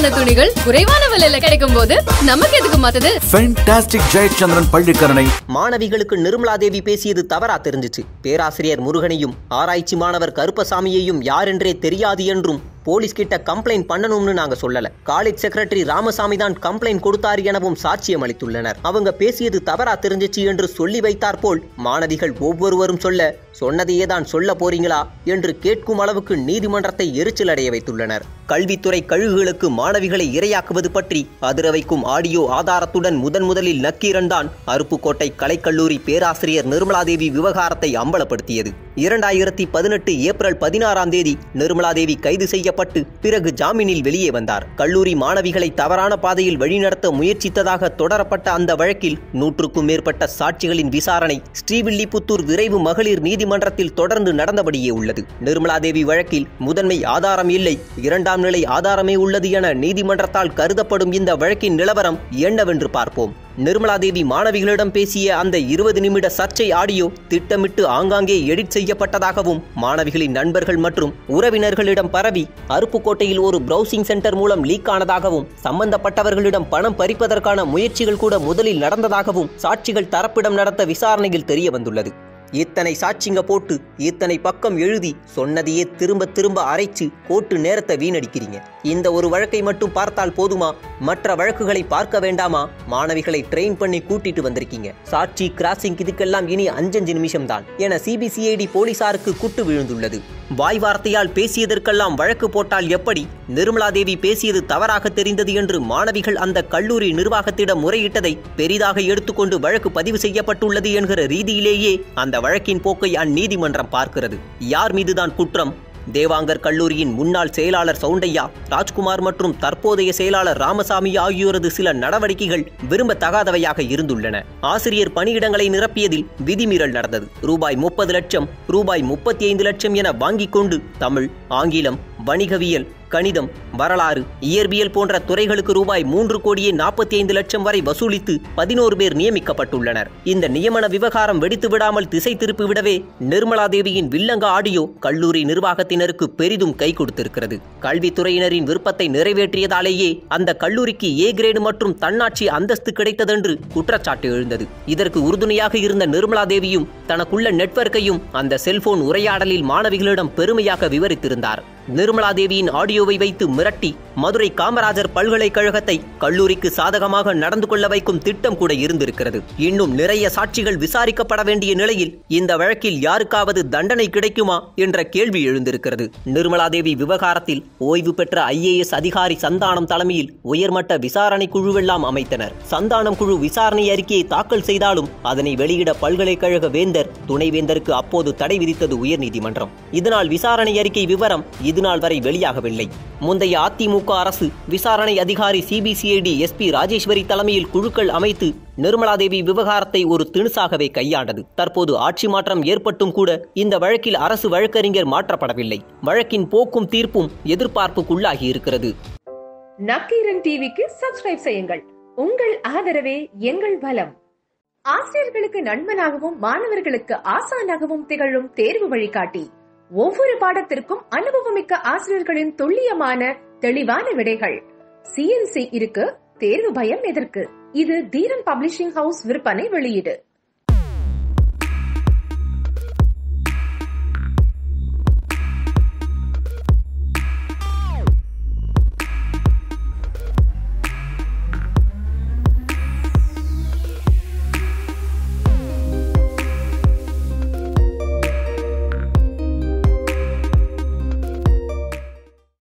தரமான துணிகள் குறைவான விலையில கிடைக்கும் போது நமக்கு எதுக்கு மாத்தது ஃபென்டாஸ்டிக் ஜெயச்சந்திரன் பள்ளிக்கரணை மாணவிகளுக்கு நிர்மலாதேவி பேசியது தவறா தெரிஞ்சுச்சு பேராசிரியர் முருகனையும் ஆராய்ச்சி மாணவர் கருப்பசாமியையும் யாரென்றே தெரியாது என்றும் போலீஸ் கிட்ட கம்ப்ளைண்ட் பண்ணணும்னு நாங்க சொல்லல காலேஜ் செக்ரட்டரி ராமசாமி தான் கம்ப்ளைண்ட் கொடுத்தார் எனவும் சாட்சியம் அளித்துள்ளனர் அவங்க பேசியது தவறா தெரிஞ்சிச்சு என்று சொல்லி வைத்தார் போல் மாணவிகள் ஒவ்வொருவரும் சொல்ல சொன்னதையே தான் சொல்ல போறீங்களா என்று கேட்கும் அளவுக்கு நீதிமன்றத்தை எரிச்சல் அடைய வைத்துள்ளனர் கல்வித்துறை கழுகுகளுக்கு மாணவிகளை இரையாக்குவது பற்றி அதிர வைக்கும் ஆடியோ ஆதாரத்துடன் முதன் முதலில் நக்கீரன் தான் அருப்புக்கோட்டை கலைக்கல்லூரி பேராசிரியர் நிர்மலாதேவி விவகாரத்தை அம்பலப்படுத்தியது இரண்டாயிரத்தி பதினெட்டு ஏப்ரல் பதினாறாம் தேதி நிர்மலாதேவி கைது செய்யப்பட்டு பிறகு ஜாமீனில் வெளியே வந்தார் கல்லூரி மாணவிகளை தவறான பாதையில் வழிநடத்த முயற்சித்ததாக தொடரப்பட்ட அந்த வழக்கில் நூற்றுக்கும் மேற்பட்ட சாட்சிகளின் விசாரணை ஸ்ரீவில்லிபுத்தூர் விரைவு மகளிர் நீதிமன்றத்தில் தொடர்ந்து நடந்தபடியே உள்ளது நிர்மலாதேவி வழக்கில் முதன்மை ஆதாரம் இல்லை இரண்டாம் நிலை ஆதாரமே உள்ளது என நீதிமன்றத்தால் கருதப்படும் இந்த வழக்கின் நிலவரம் என்னவென்று பார்ப்போம் நிர்மலாதேவி மாணவிகளிடம் பேசிய அந்த இருபது நிமிட சர்ச்சை ஆடியோ திட்டமிட்டு ஆங்காங்கே எடிட் செய்யப்பட்டதாகவும் மாணவிகளின் நண்பர்கள் மற்றும் உறவினர்களிடம் பரவி அருப்புக்கோட்டையில் ஒரு பிரவுசிங் சென்டர் மூலம் லீக் ஆனதாகவும் சம்பந்தப்பட்டவர்களிடம் பணம் பறிப்பதற்கான முயற்சிகள் கூட முதலில் நடந்ததாகவும் சாட்சிகள் தரப்பிடம் நடத்த விசாரணையில் தெரிய வந்துள்ளது இத்தனை சாட்சிங்க போட்டு இத்தனை பக்கம் எழுதி சொன்னதையே திரும்ப திரும்ப அரைச்சு கோட்டு நேரத்தை வீணடிக்கிறீங்க இந்த ஒரு வழக்கை மட்டும் பார்த்தால் போதுமா மற்ற வழக்குகளை பார்க்க வேண்டாமா மாணவிகளை ட்ரெயின் பண்ணி கூட்டிட்டு வந்திருக்கீங்க சாட்சி கிராசிங் இதுக்கெல்லாம் இனி அஞ்சஞ்சு நிமிஷம் தான் என சிபிசிஐடி போலீசாருக்கு குட்டு விழுந்துள்ளது வாய் வார்த்தையால் பேசியதற்கெல்லாம் வழக்கு போட்டால் எப்படி நிர்மலாதேவி பேசியது தவறாக தெரிந்தது என்று மாணவிகள் அந்த கல்லூரி நிர்வாகத்திடம் முறையிட்டதை பெரிதாக எடுத்துக்கொண்டு வழக்கு பதிவு செய்யப்பட்டுள்ளது என்கிற ரீதியிலேயே அந்த வழக்கின் போக்கை அந்நீதிமன்றம் பார்க்கிறது யார் மீதுதான் குற்றம் தேவாங்கர் கல்லூரியின் முன்னாள் செயலாளர் சவுண்டையா ராஜ்குமார் மற்றும் தற்போதைய செயலாளர் ராமசாமி ஆகியோரது சில நடவடிக்கைகள் விரும்பத்தகாதவையாக இருந்துள்ளன ஆசிரியர் பணியிடங்களை நிரப்பியதில் விதிமீறல் நடந்தது ரூபாய் முப்பது லட்சம் ரூபாய் முப்பத்தி ஐந்து லட்சம் என வாங்கிக் கொண்டு தமிழ் ஆங்கிலம் வணிகவியல் கணிதம் வரலாறு இயற்பியல் போன்ற துறைகளுக்கு ரூபாய் மூன்று கோடியே நாற்பத்தி ஐந்து லட்சம் வரை வசூலித்து பதினோரு பேர் நியமிக்கப்பட்டுள்ளனர் இந்த நியமன விவகாரம் வெடித்து விடாமல் திசை திருப்பிவிடவே நிர்மலா தேவியின் வில்லங்க ஆடியோ கல்லூரி நிர்வாகத்தினருக்கு பெரிதும் கை கொடுத்திருக்கிறது கல்வித்துறையினரின் விருப்பத்தை நிறைவேற்றியதாலேயே அந்த கல்லூரிக்கு ஏ கிரேடு மற்றும் தன்னாட்சி அந்தஸ்து கிடைத்ததென்று குற்றச்சாட்டு எழுந்தது இதற்கு உறுதுணையாக இருந்த நிர்மலா தேவியும் தனக்குள்ள நெட்வொர்க்கையும் அந்த செல்போன் உரையாடலில் மாணவிகளிடம் பெருமையாக விவரித்திருந்தார் நிர்மலா தேவியின் ஆடியோவை வைத்து மிரட்டி மதுரை காமராஜர் பல்கலைக்கழகத்தை கல்லூரிக்கு சாதகமாக நடந்து கொள்ள வைக்கும் திட்டம் கூட இருந்திருக்கிறது இன்னும் நிறைய சாட்சிகள் விசாரிக்கப்பட வேண்டிய நிலையில் இந்த வழக்கில் யாருக்காவது தண்டனை கிடைக்குமா என்ற கேள்வி எழுந்திருக்கிறது நிர்மலா தேவி விவகாரத்தில் ஓய்வு பெற்ற ஐஏஎஸ் அதிகாரி சந்தானம் தலைமையில் உயர்மட்ட விசாரணை குழுவெல்லாம் அமைத்தனர் சந்தானம் குழு விசாரணை அறிக்கையை தாக்கல் செய்தாலும் அதனை வெளியிட பல்கலைக்கழக வேந்தர் துணைவேந்தருக்கு அப்போது தடை விதித்தது உயர்நீதிமன்றம் இதனால் விசாரணை அறிக்கை விவரம் இதுநாள் வரை வெளியாகவில்லை முந்தைய அதிமுக அரசு விசாரணை அதிகாரி சிபிசிஐடி எஸ்பி ராஜேஸ்வரி தலைமையில் குழுக்கள் அமைத்து நிர்மலாதேவி விவகாரத்தை ஒரு திணுசாகவே கையாண்டது தற்போது ஆட்சி மாற்றம் ஏற்பட்டும் கூட இந்த வழக்கில் அரசு வழக்கறிஞர் மாற்றப்படவில்லை வழக்கின் போக்கும் தீர்ப்பும் எதிர்பார்ப்புக்குள்ளாகி இருக்கிறது நக்கீரன் டிவிக்கு சப்ஸ்கிரைப் செய்யுங்கள் உங்கள் ஆதரவே எங்கள் பலம் ஆசிரியர்களுக்கு நண்பனாகவும் மாணவர்களுக்கு ஆசானாகவும் திகழும் தேர்வு வழிகாட்டி ஒவ்வொரு பாடத்திற்கும் அனுபவமிக்க ஆசிரியர்களின் துல்லியமான தெளிவான விடைகள் சிஎன்சி இருக்கு தேர்வு பயம் எதற்கு இது தீரன் பப்ளிஷிங் ஹவுஸ் விற்பனை வெளியீடு